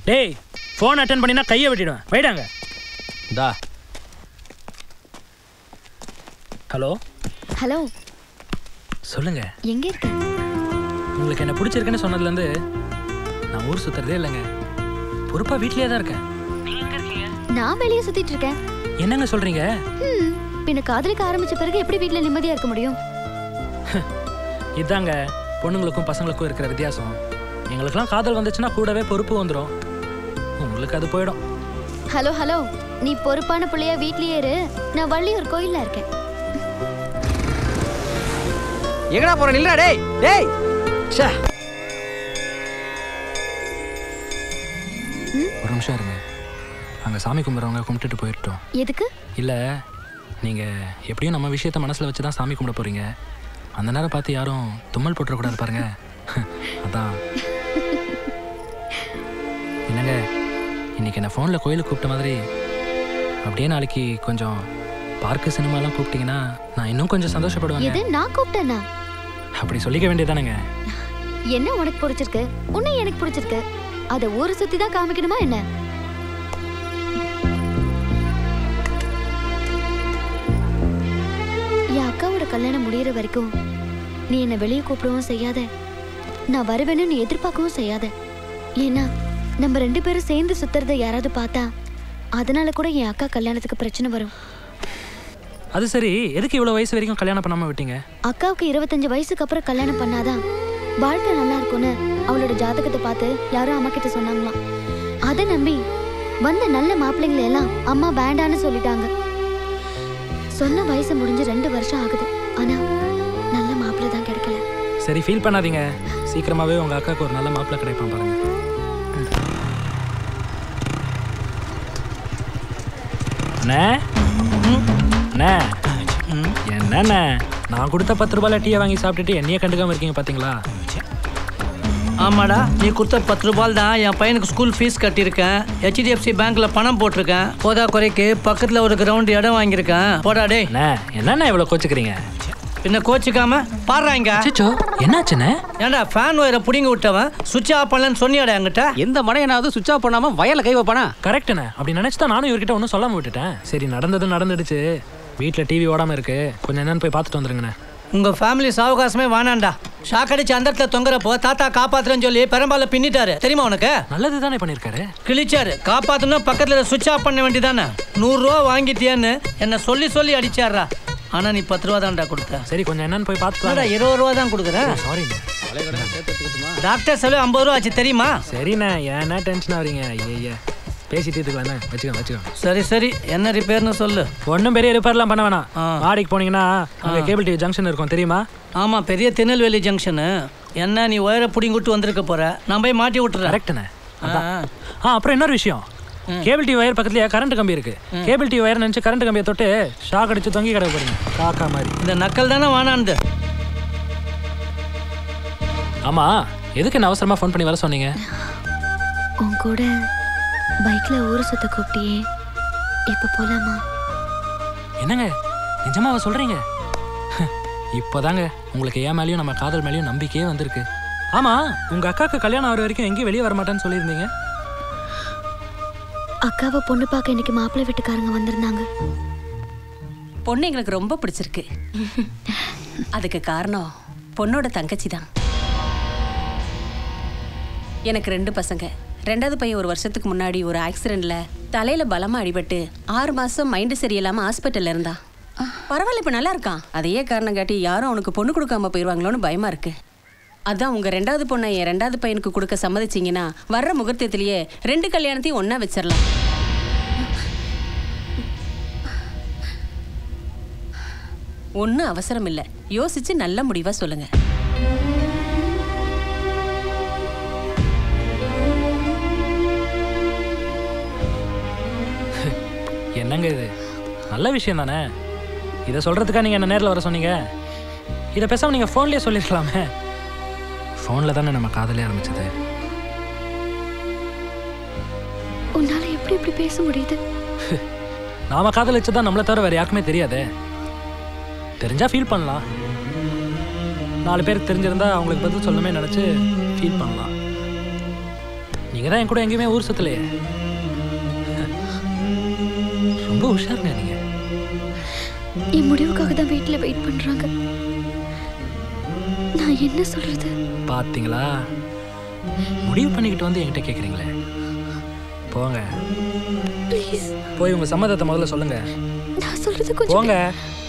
டேய் phone attend பண்ணினா கையை வெட்டிடுவேன் போயிடாங்க தா ஹலோ ஹலோ சொல்லுங்க எங்க இருக்க உங்களுக்கு என்ன பிடிச்சிருக்குன்னு சொன்னதுலேருந்து நான் ஊர் சுத்துறதே இல்லைங்க பொறுப்பா வீட்லயே தான் இருக்கேன் நான் வெளியே சுத்திட்டு இருக்கேன் என்னங்க சொல்றீங்க ஹம், பின்ன காதலிக்க ஆரம்பிச்ச பிறகு எப்படி வீட்ல நிம்மதியா இருக்க முடியும் இதாங்க பொண்ணுங்களுக்கும் பசங்களுக்கும் இருக்கிற வித்தியாசம் எங்களுக்கெல்லாம் காதல் வந்துச்சுன்னா கூடவே பொறுப்பு வந்துடும் உங்களுக்கு அது போயிடும் ஹலோ ஹலோ நீ பொறுப்பான பிள்ளையா வீட்லயே இரு நான் வள்ளியூர் கோயில்ல இருக்கேன் எங்கடா போற நில்றா டேய் டேய் ச்சே ஒரு நிமிஷம் இருங்க அங்கே சாமி கும்பிட்றவங்க கும்பிட்டுட்டு போயிட்டோம் எதுக்கு இல்லை நீங்கள் எப்படியும் நம்ம விஷயத்த மனசில் வச்சு தான் சாமி கும்பிட போகிறீங்க அந்த நேரம் பார்த்து யாரும் தும்மல் போட்டுறக்கூடாது பாருங்க அதான் என்னங்க இன்னைக்கு என்ன ஃபோனில் கோயிலுக்கு கூப்பிட்ட மாதிரி அப்படியே நாளைக்கு கொஞ்சம் பார்க்கு சினிமாலாம் கூப்பிட்டீங்கன்னா நான் இன்னும் கொஞ்சம் சந்தோஷப்படுவேங்க எது நான் கூப்பிட்டேனா அப்படி சொல்லிக்க வேண்டியதானேங்க என்ன உனக்கு பிடிச்சிருக்கு உன்னை எனக்கு பிடிச்சிருக்கு அத ஊரை சுத்தி தான் காமிக்கணுமா என்ன என் அக்காவோட கல்யாணம் முடியிற வரைக்கும் நீ என்ன வெளியே கூப்பிடவும் செய்யாத நான் வருவேன்னு நீ எதிர்பார்க்கவும் செய்யாத ஏன்னா நம்ம ரெண்டு பேரும் சேர்ந்து சுத்துறத யாராவது பார்த்தா அதனால கூட என் அக்கா கல்யாணத்துக்கு பிரச்சனை வரும் அது சரி எதுக்கு இவ்வளோ வயசு வரைக்கும் கல்யாணம் பண்ணாமல் விட்டீங்க அக்காவுக்கு இருபத்தஞ்சு வயசுக்கு அப்புறம் கல்யாணம் பண்ணாதான் வாழ்க்கை நல்லா இருக்கும்னு அவளோட ஜாதகத்தை பார்த்து யாரோ அம்மா கிட்ட சொன்னாங்களாம் அதை நம்பி வந்த நல்ல மாப்பிள்ளைங்களை எல்லாம் அம்மா வேண்டான்னு சொல்லிட்டாங்க சொன்ன வயசு முடிஞ்சு ரெண்டு வருஷம் ஆகுது ஆனா நல்ல மாப்பிள்ளை தான் கிடைக்கல சரி ஃபீல் பண்ணாதீங்க சீக்கிரமாகவே உங்கள் அக்காவுக்கு ஒரு நல்ல மாப்பிள்ளை கிடைப்பான் பாருங்க அண்ணே அண்ணே என்னண்ணே நான் கொடுத்த பத்து ரூபாயில டீயை வாங்கி சாப்பிட்டுட்டு என்னையே கண்டுக்காம இருக்கீங்க பார்த்தீங்களா ஆமாடா நீ கொடுத்த பத்து ரூபாய் தான் என் பையனுக்கு ஸ்கூல் ஃபீஸ் கட்டியிருக்கேன் ஹெச்டிஎஃப்சி பேங்க்ல பணம் போட்டிருக்கேன் போதா குறைக்கு பக்கத்துல ஒரு கிரவுண்ட் இடம் வாங்கியிருக்கேன் போடா டேய் அண்ணே என்னண்ணே இவ்வளோ கோச்சுக்கிறீங்க பின்ன கோச்சிக்காம பாடுறாங்க அச்சோ என்னாச்சுண்ணே ஏன்டா ஃபேன் ஒயரை பிடிங்கி விட்டவன் சுவிட்ச் ஆஃப் பண்ணலன்னு சொன்னியாடா என்கிட்ட எந்த மடையனாவது சுவிட்ச் ஆஃப் பண்ணாம வயல்ல கை வைப்பானா கரெக்டுண்ணே அப்படி நினச்சி தான் நானும் இவர்கிட்ட ஒன்றும் சொல்லாம விட்டுட்டேன் சரி நடந்தது நடந்துடுச்சு வீட்டில் டிவி ஓடாமல் இருக்கு கொஞ்சம் என்னன்னு போய் பார்த்துட்டு வந்துருங்கண்ணே உங்க ஃபேமிலி சாவகாசமே வேணாண்டா ஷாக் அடிச்சு அந்த இடத்துல தொங்குறப்போ தாத்தா காப்பாத்துறேன்னு சொல்லி பெரும்பால பின்னிட்டாரு தெரியுமா உனக்கு நல்லது தானே பண்ணியிருக்காரு கிழிச்சாரு காப்பாத்தணும் பக்கத்துல சுவிட்ச் ஆஃப் பண்ண வேண்டியதானே நூறுரூவா வாங்கிட்டியான்னு என்ன சொல்லி சொல்லி அடிச்சாரா ஆனா நீ பத்து ரூபா தான்டா கொடுத்த சரி கொஞ்சம் என்னன்னு போய் என்னடா பார்த்துட்டு இருபது ரூபா தான் கொடுக்குறேன் சாரிண்ணே டாக்டர் செலவு ஐம்பது ரூபா ஆச்சு தெரியுமா சரிண்ணே ஏன்னா டென்ஷன் ஆகுறீங்க ஐயா பேசி தீர்த்துக்கலாண்ணே வச்சுக்கோ வச்சுக்கோ சரி சரி என்ன ரிப்பேர்னு சொல்லு ஒன்றும் பெரிய ரிப்பேர்லாம் பண்ண வேணாம் ஆ. வாடிக்கு போனீங்கன்னா அங்கே கேபிள் டிவி ஜங்ஷன் இருக்கும் தெரியுமா ஆமா பெரிய திருநெல்வேலி ஜங்ஷனு என்ன நீ ஒயரை பிடிங்கிட்டு வந்திருக்க போற நான் போய் மாட்டி விட்டுறேன் கரெக்டுண்ணே ஆ, ஆ அப்புறம் இன்னொரு விஷயம் கேபிள் டிவி ஒயர் பக்கத்துலயே கரண்ட் கம்பி இருக்கு கேபிள் டிவி ஒயர் நினச்சி கரண்ட் கம்பியை தொட்டு ஷாக் அடிச்சு தொங்கி கிடக்க போறீங்க காக்கா மாதிரி இந்த நக்கல் தானே வேணாந்து ஆமா எதுக்கு என்ன அவசரமா ஃபோன் பண்ணி வர சொன்னீங்க உன் கூட பைக்ல ஊரை சுத்த கூப்பிட்டியே இப்ப போலாமா என்னங்க நிஜமாவா சொல்றீங்க இப்போதாங்க உங்களுக்கு ஏன் மேலேயும் நம்ம காதல் மேலேயும் நம்பிக்கையே வந்திருக்கு ஆமா உங்க அக்காக்கு கல்யாணம் ஆகிற வரைக்கும் எங்கேயும் வெளியே வர மாட்டேன்னு சொல்லியிருந்தீங்க அக்காவை பொண்ணு பார்க்க இன்னைக்கு மாப்பிள்ளை வீட்டுக்காரங்க வந்திருந்தாங்க பொண்ணு எங்களுக்கு ரொம்ப பிடிச்சிருக்கு அதுக்கு காரணம் பொண்ணோட தங்கச்சி தான் எனக்கு ரெண்டு பசங்க ரெண்டாவது பையன் ஒரு வருஷத்துக்கு முன்னாடி ஒரு ஆக்சிடென்ட்ல தலையில பலமா அடிபட்டு ஆறு மாசம் மைண்டு சரியில்லாம ஹாஸ்பிட்டல்ல இருந்தான் பரவாயில்ல இப்ப நல்லா இருக்கான் அதையே காரணம் காட்டி யாரும் அவனுக்கு பொண்ணு கொடுக்காம போயிடுவாங்களோன்னு பயமா இருக்கு அதான் உங்க ரெண்டாவது பொண்ணை என் ரெண்டாவது பையனுக்கு கொடுக்க சம்மதிச்சீங்கன்னா வர்ற முகூர்த்தத்திலேயே ரெண்டு கல்யாணத்தையும் ஒண்ணா வச்சிடலாம் ஒன்றும் அவசரம் இல்லை யோசிச்சு நல்ல முடிவா சொல்லுங்க என்னங்க இது நல்ல விஷயம் தானே இதை சொல்றதுக்கா நீங்க என்ன நேரில் வர சொன்னீங்க இதை பேசாம நீங்க ஃபோன்லயே சொல்லிருக்கலாமே ஃபோனில் தானே நம்ம காதலே ஆரம்பிச்சது உன்னால எப்படி இப்படி பேச முடியுது நாம காதலிச்சதா நம்மளை தவிர வேற யாருக்குமே தெரியாதே தெரிஞ்சா ஃபீல் பண்ணலாம் நாலு பேருக்கு தெரிஞ்சிருந்தா அவங்களுக்கு பதில் சொல்லணுமே நினச்சி ஃபீல் பண்ணலாம் நீங்கள் தான் என் கூட எங்கேயுமே ஊர் சுத்தலையே ரொம்ப உஷாருங்க நீங்கள் என் முடிவுக்காக தான் வீட்டில் வெயிட் பண்ணுறாங்க நான் என்ன சொல்றது பார்த்தீங்களா முடிவு பண்ணிக்கிட்டு வந்து என்கிட்ட கேட்குறீங்களே போங்க ப்ளீஸ் போய் உங்கள் சம்மதத்தை முதல்ல சொல்லுங்க நான் சொல்றது கொஞ்சம் போங்க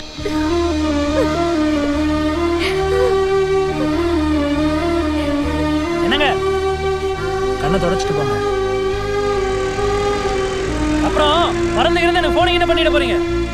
என்னங்க கண்ணை தொடச்சிட்டு போங்க அப்புறம் மறந்து இருந்து எனக்கு போனிங் என்ன பண்ணிட போறீங்க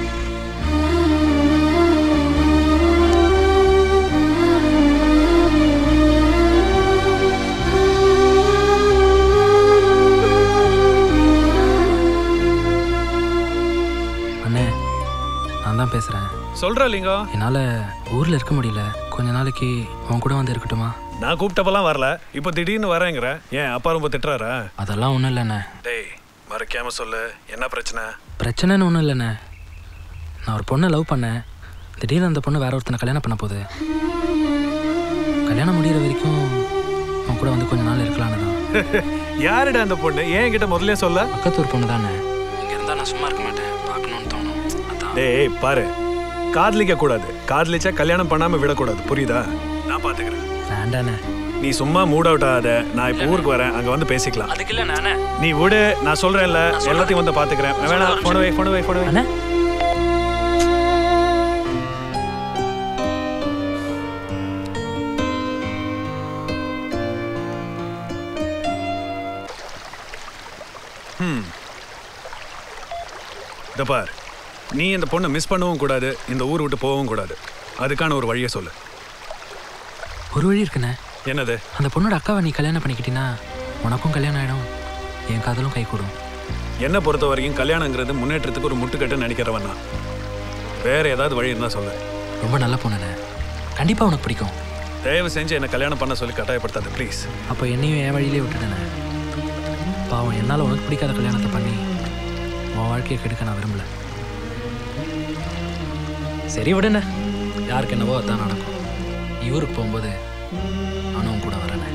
அண்ணே நான் தான் பேசுகிறேன் சொல்ற லிங்கம் என்னால் ஊரில் இருக்க முடியல கொஞ்ச நாளைக்கு உன் கூட வந்து இருக்கட்டுமா நான் கூப்பிட்டப்பெல்லாம் வரல இப்போ திடீர்னு வரேங்கிற ஏன் அப்பா ரொம்ப திட்டுறாரா அதெல்லாம் ஒன்றும் இல்லைண்ணே டேய் மறைக்காம சொல்லு என்ன பிரச்சனை பிரச்சனைன்னு ஒன்றும் இல்லைண்ணே நான் ஒரு பொண்ணை லவ் பண்ணேன் திடீர்னு அந்த பொண்ணு வேற ஒருத்தனை கல்யாணம் பண்ண போகுது கல்யாணம் முடிகிற வரைக்கும் உன் கூட வந்து கொஞ்ச நாள் இருக்கலான்னு தான் யாருடா அந்த பொண்ணு ஏன் என்கிட்ட முதல்ல சொல்ல பக்கத்தூர் பொண்ணு தானே இங்கே இருந்தால் நான் சும்மா இருக்க மாட்டேன் பார்க்கணுன்னு தோணும் அதான் டேய் பாரு காதலிக்க கூடாது காதலிச்சா கல்யாணம் பண்ணாம விடக்கூடாது புரியுதா நான் பாத்துக்கிறேன் வேண்டாண்ணே நீ சும்மா மூட் அவுட் ஆகாத நான் இப்போ ஊருக்கு வரேன் அங்க வந்து பேசிக்கலாம் அதுக்கு இல்லை நானே நீ விடு நான் சொல்றேன்ல எல்லாத்தையும் வந்து பாத்துக்கிறேன் வேணாம் போன வை போன வை போன வை அண்ணே இந்த பார் நீ இந்த பொண்ணை மிஸ் பண்ணவும் கூடாது இந்த ஊர் விட்டு போகவும் கூடாது அதுக்கான ஒரு வழியை சொல்லு ஒரு வழி இருக்குண்ணே என்னது அந்த பொண்ணோட அக்காவை நீ கல்யாணம் பண்ணிக்கிட்டீன்னா உனக்கும் கல்யாணம் ஆகிடும் என் காதலும் கை கூடும் என்னை பொறுத்த வரைக்கும் கல்யாணங்கிறது முன்னேற்றத்துக்கு ஒரு முட்டுக்கட்டுன்னு நினைக்கிறவன் நான் வேற ஏதாவது வழி இருந்தா சொல்லு ரொம்ப நல்ல பொண்ணுண்ணே கண்டிப்பாக உனக்கு பிடிக்கும் தயவு செஞ்சு என்னை கல்யாணம் பண்ண சொல்லி கட்டாயப்படுத்தாது ப்ளீஸ் அப்போ என்னையும் என் வழியிலே விட்டுட்டேனே பாவம் என்னால் உனக்கு பிடிக்காத கல்யாணத்தை பண்ணி உன் வாழ்க்கையை கெடுக்க நான் விரும்பல சரி விடுண்ணே யாருக்கு என்னவோ அதான் நடக்கும் நீ ஊருக்கு போகும்போது நானும் உன் கூட வரேனே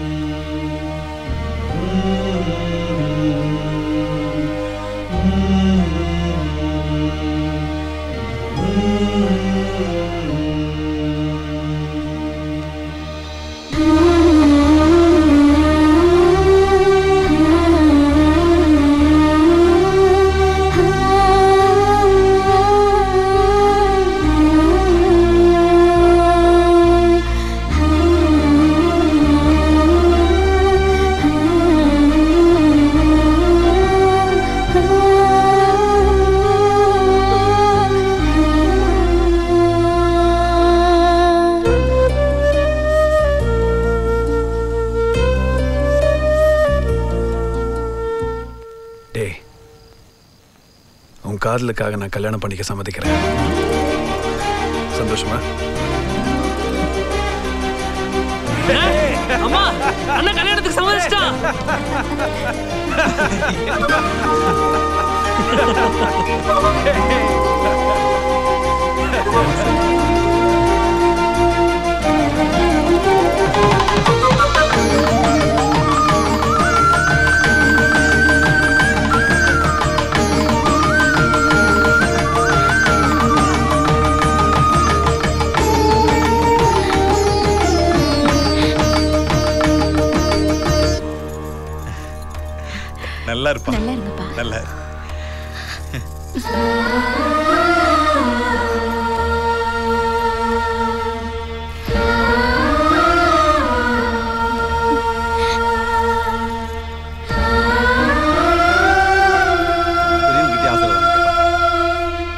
டேய் உன் காதலுக்காக நான் கல்யாணம் பண்ணிக்க சம்மதிக்கிறேன் சந்தோஷமா அம்மா அண்ணா கல்யாணத்துக்கு சம்மதிச்சிட்டா நல்லா இருப்பா நல்லா இருங்கப்பா நல்லா இரு. பெரியவங்ககிட்டயே ஆசீர்வாதம் கேட்பா.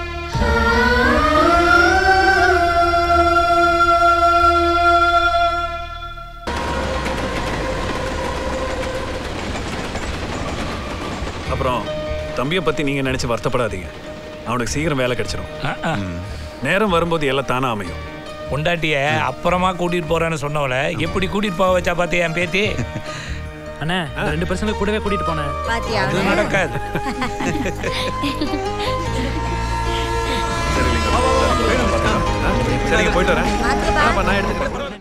அப்புறம் தம்பியை பத்தி நீங்க நினைச்சு வருத்தப்படாதீங்க அவனுக்கு சீக்கிரம் வேலை கிடைச்சிடும் நேரம் வரும்போது எல்லாம் தானா அமையும் பொண்டாட்டிய அப்புறமா கூட்டிட்டு போறேன்னு சொன்னவள எப்படி கூட்டிட்டு போக வச்சா பாத்தியா என் பேத்தி அண்ணே இந்த ரெண்டு பசங்களை கூடவே கூட்டிட்டு போனேன் அது நடக்காது சரி இல்லைங்க சரிங்க போயிட்டு வரேன் ஆ, நான் எடுத்துக்கிறேன்